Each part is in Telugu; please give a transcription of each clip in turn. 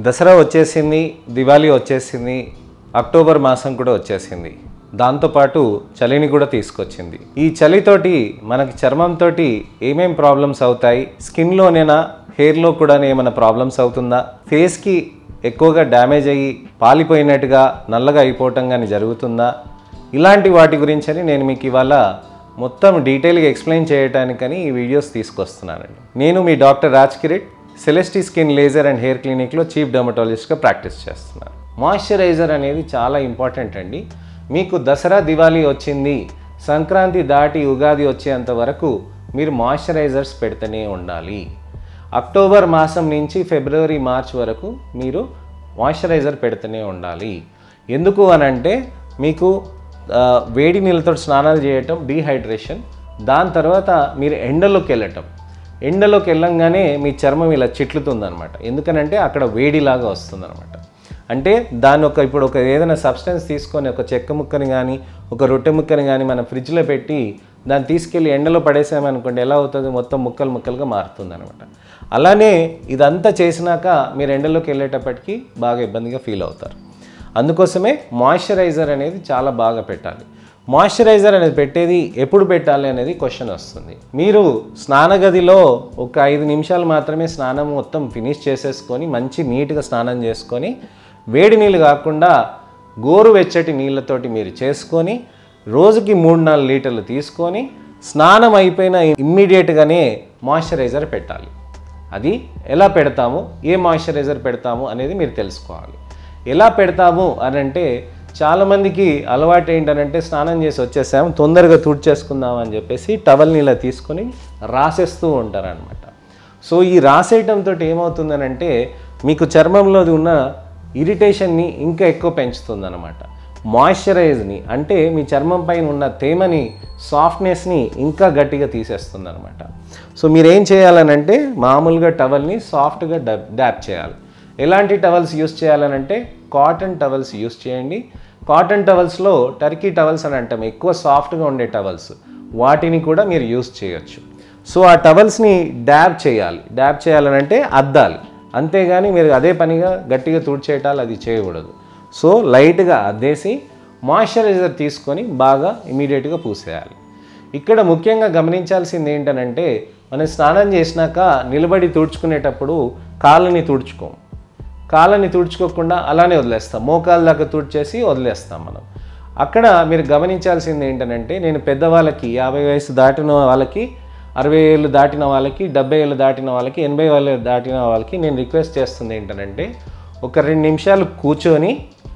దసరా వచ్చేసింది దివాళీ వచ్చేసింది అక్టోబర్ మాసం కూడా వచ్చేసింది దాంతోపాటు చలిని కూడా తీసుకొచ్చింది ఈ చలితోటి మనకి చర్మంతో ఏమేం ప్రాబ్లమ్స్ అవుతాయి స్కిన్లోనేనా హెయిర్లో కూడా ఏమైనా ప్రాబ్లమ్స్ అవుతుందా ఫేస్కి ఎక్కువగా డ్యామేజ్ అయ్యి పాలిపోయినట్టుగా నల్లగా అయిపోవటం కానీ జరుగుతుందా ఇలాంటి వాటి గురించి అని నేను మీకు ఇవాళ మొత్తం డీటెయిల్గా ఎక్స్ప్లెయిన్ చేయడానికని ఈ వీడియోస్ తీసుకొస్తున్నానండి నేను మీ డాక్టర్ రాజ్ కిరెట్ సెలెస్టీ స్కిన్ లేజర్ అండ్ హెయిర్ క్లినిక్లో చీఫ్ డర్మటాలజిస్ట్గా ప్రాక్టీస్ చేస్తున్నాను మాయిశ్చరైజర్ అనేది చాలా ఇంపార్టెంట్ అండి మీకు దసరా దివాళీ వచ్చింది సంక్రాంతి దాటి ఉగాది వచ్చేంత వరకు మీరు మాయిశ్చరైజర్స్ పెడుతూనే ఉండాలి అక్టోబర్ మాసం నుంచి ఫిబ్రవరి మార్చ్ వరకు మీరు మాయిశ్చరైజర్ పెడుతూనే ఉండాలి ఎందుకు అనంటే మీకు ఆ, వేడి నీళ్ళతో స్నానాలు చేయటం డీహైడ్రేషన్ దాని తర్వాత మీరు ఎండలోకి వెళ్ళటం ఎండలోకి వెళ్ళంగానే మీ చర్మం ఇలా చిట్లుతుందనమాట ఎందుకనంటే అక్కడ వేడిలాగా వస్తుందన్నమాట అంటే దాన్ని ఒక ఇప్పుడు ఒక ఏదైనా సబ్స్టెన్స్ తీసుకొని ఒక చెక్క ముక్కని కానీ ఒక రొట్టె ముక్కని కానీ మనం ఫ్రిడ్జ్లో పెట్టి దాన్ని తీసుకెళ్ళి ఎండలో పడేసామనుకోండి ఎలా అవుతుంది మొత్తం ముక్కలు ముక్కలుగా మారుతుంది అనమాట అలానే ఇదంతా చేసినాక మీరు ఎండలోకి వెళ్ళేటప్పటికి బాగా ఇబ్బందిగా ఫీల్ అవుతారు అందుకోసమే మాయిశ్చరైజర్ అనేది చాలా బాగా పెట్టాలి మాయిశ్చరైజర్ అనేది పెట్టేది ఎప్పుడు పెట్టాలి అనేది క్వశ్చన్ వస్తుంది మీరు స్నానగదిలో ఒక ఐదు నిమిషాలు మాత్రమే స్నానం మొత్తం ఫినిష్ చేసేసుకొని మంచి నీట్గా స్నానం చేసుకొని వేడి నీళ్ళు కాకుండా గోరువెచ్చటి నీళ్ళతోటి మీరు చేసుకొని రోజుకి మూడు నాలుగు లీటర్లు తీసుకొని స్నానం అయిపోయిన ఇమ్మీడియట్గానే మాయిశ్చరైజర్ పెట్టాలి అది ఎలా పెడతాము ఏ మాయిశ్చరైజర్ పెడతాము అనేది మీరు తెలుసుకోవాలి ఎలా పెడతాము అని అంటే చాలామందికి అలవాటు ఏంటనంటే స్నానం చేసి వచ్చేసాము తొందరగా తుడిచేసుకుందాం అని చెప్పేసి టవల్ని ఇలా తీసుకొని రాసేస్తూ ఉంటారనమాట సో ఈ రాసేయటంతో ఏమవుతుందనంటే మీకు చర్మంలో ఉన్న ఇరిటేషన్ని ఇంకా ఎక్కువ పెంచుతుందన్నమాట మాయిశ్చరైజ్ని అంటే మీ చర్మం పైన ఉన్న తేమని సాఫ్ట్నెస్ని ఇంకా గట్టిగా తీసేస్తుంది అనమాట సో మీరు ఏం చేయాలనంటే మామూలుగా టవల్ని సాఫ్ట్గా డబ్ డ్యాప్ చేయాలి ఎలాంటి టవల్స్ యూస్ చేయాలనంటే కాటన్ టవల్స్ యూస్ చేయండి కాటన్ టవల్స్లో టర్కీ టవల్స్ అని అంటాం ఎక్కువ సాఫ్ట్గా ఉండే టవల్స్ వాటిని కూడా మీరు యూస్ చేయొచ్చు సో ఆ టవల్స్ని డ్యాబ్ చేయాలి డ్యాబ్ చేయాలనంటే అద్దాలి అంతేగాని మీరు అదే పనిగా గట్టిగా తుడిచేయటాలు అది చేయకూడదు సో లైట్గా అద్దేసి మాయిశ్చరైజర్ తీసుకొని బాగా ఇమీడియట్గా పూసేయాలి ఇక్కడ ముఖ్యంగా గమనించాల్సింది ఏంటనంటే మనం స్నానం చేసినాక నిలబడి తుడుచుకునేటప్పుడు కాళ్ళని తుడుచుకోం కాళ్ళని తుడుచుకోకుండా అలానే వదిలేస్తాం మోకాళ్ళ దాకా తుడిచేసి వదిలేస్తాం మనం అక్కడ మీరు గమనించాల్సింది ఏంటనంటే నేను పెద్దవాళ్ళకి యాభై వయసు దాటిన వాళ్ళకి అరవై ఏళ్ళు దాటిన వాళ్ళకి డెబ్బై ఏళ్ళు దాటిన వాళ్ళకి ఎనభై ఏళ్ళు దాటిన వాళ్ళకి నేను రిక్వెస్ట్ చేస్తుంది ఏంటనంటే ఒక రెండు నిమిషాలు కూర్చొని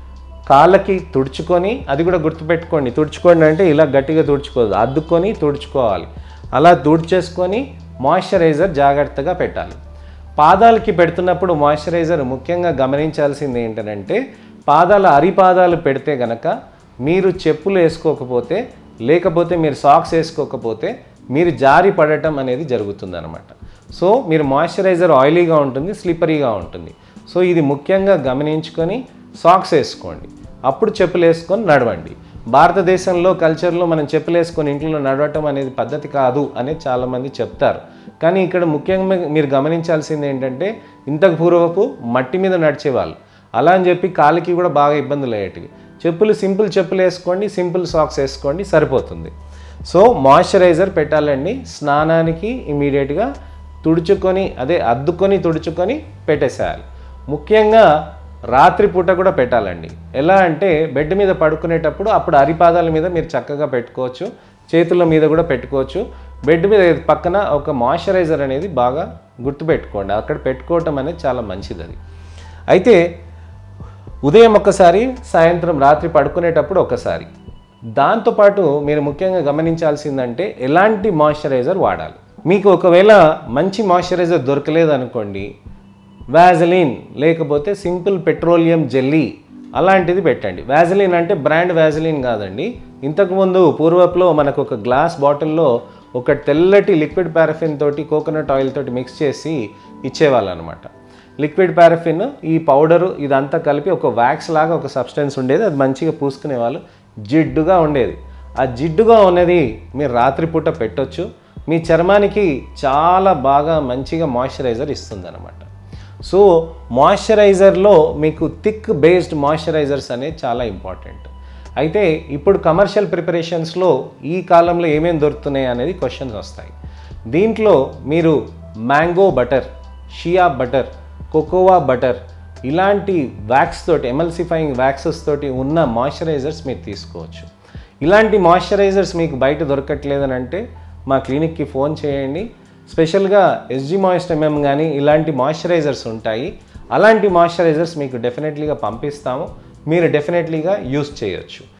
కాళ్ళకి తుడుచుకొని అది కూడా గుర్తుపెట్టుకోండి తుడుచుకోండి అంటే ఇలా గట్టిగా తుడుచుకోదు అద్దుకొని తుడుచుకోవాలి అలా తుడిచేసుకొని మాయిశ్చరైజర్ జాగ్రత్తగా పెట్టాలి పాదాలకి పెడుతున్నప్పుడు మాయిశ్చరైజర్ ముఖ్యంగా గమనించాల్సింది ఏంటంటే పాదాల అరిపాదాలు పెడితే గనక మీరు చెప్పులు వేసుకోకపోతే లేకపోతే మీరు సాక్స్ వేసుకోకపోతే మీరు జారి పడటం అనేది జరుగుతుందన్నమాట సో మీరు మాయిశ్చరైజర్ ఆయిలీగా ఉంటుంది స్లిప్పరీగా ఉంటుంది సో ఇది ముఖ్యంగా గమనించుకొని సాక్స్ వేసుకోండి అప్పుడు చెప్పులు వేసుకొని నడవండి భారతదేశంలో కల్చర్లో మనం చెప్పులు వేసుకొని ఇంట్లో నడవటం అనేది పద్ధతి కాదు అనేది చాలామంది చెప్తారు కానీ ఇక్కడ ముఖ్యంగా మీరు గమనించాల్సింది ఏంటంటే ఇంతకు పూర్వపు మట్టి మీద నడిచేవాళ్ళు అలా అని చెప్పి కాలికి కూడా బాగా ఇబ్బందులు అయ్యేటివి చెప్పులు సింపుల్ చెప్పులు వేసుకోండి సింపుల్ సాక్స్ వేసుకోండి సరిపోతుంది సో మాయిశ్చరైజర్ పెట్టాలండి స్నానానికి ఇమీడియట్గా తుడుచుకొని అదే అద్దుకొని తుడుచుకొని పెట్టేసేయాలి ముఖ్యంగా రాత్రిపూట కూడా పెట్టాలండి ఎలా అంటే బెడ్ మీద పడుకునేటప్పుడు అప్పుడు అరిపాదాల మీద మీరు చక్కగా పెట్టుకోవచ్చు చేతుల మీద కూడా పెట్టుకోవచ్చు బెడ్ మీద పక్కన ఒక మాయిశ్చరైజర్ అనేది బాగా గుర్తుపెట్టుకోండి అక్కడ పెట్టుకోవటం అనేది చాలా మంచిది అది అయితే ఉదయం ఒక్కసారి సాయంత్రం రాత్రి పడుకునేటప్పుడు ఒకసారి దాంతోపాటు మీరు ముఖ్యంగా గమనించాల్సిందంటే ఎలాంటి మాయిశ్చరైజర్ వాడాలి మీకు ఒకవేళ మంచి మాయిశ్చరైజర్ దొరకలేదు అనుకోండి వ్యాజలిన్ లేకపోతే సింపుల్ పెట్రోలియం జెల్లీ అలాంటిది పెట్టండి వ్యాజలిన్ అంటే బ్రాండ్ వ్యాజలిన్ కాదండి ఇంతకుముందు పూర్వపులో మనకు ఒక గ్లాస్ బాటిల్లో ఒక తెల్లటి లిక్విడ్ పారఫిన్ తోటి కోకోనట్ ఆయిల్ తోటి మిక్స్ చేసి ఇచ్చేవాళ్ళు అనమాట లిక్విడ్ పారఫిన్ ఈ పౌడరు ఇదంతా కలిపి ఒక వ్యాక్స్ లాగా ఒక సబ్స్టెన్స్ ఉండేది అది మంచిగా పూసుకునే వాళ్ళు జిడ్డుగా ఉండేది ఆ జిడ్డుగా ఉన్నది మీరు రాత్రిపూట పెట్టొచ్చు మీ చర్మానికి చాలా బాగా మంచిగా మాయిశ్చరైజర్ ఇస్తుంది అనమాట సో మాయిశ్చరైజర్లో మీకు థిక్ బేస్డ్ మాయిశ్చరైజర్స్ అనేది చాలా ఇంపార్టెంట్ అయితే ఇప్పుడు కమర్షియల్ ప్రిపరేషన్స్లో ఈ కాలంలో ఏమేమి దొరుకుతున్నాయి అనేది క్వశ్చన్స్ వస్తాయి దీంట్లో మీరు mango butter shea butter cocoa butter ఇలాంటి వ్యాక్స్ తోటి ఎమల్సిఫైయింగ్ వ్యాక్సెస్ తోటి ఉన్న మాయిశ్చరైజర్స్ మీరు తీసుకోవచ్చు ఇలాంటి మాయిశ్చరైజర్స్ మీకు బయట దొరకట్లేదని అంటే మా క్లినిక్కి ఫోన్ చేయండి స్పెషల్గా ఎస్జీ మాయిస్ట్ ఎంఎం కానీ ఇలాంటి మాయిశ్చరైజర్స్ ఉంటాయి అలాంటి మాయిశ్చరైజర్స్ మీకు డెఫినెట్లీగా పంపిస్తాము మీరు డెఫినెట్లీగా యూస్ చేయొచ్చు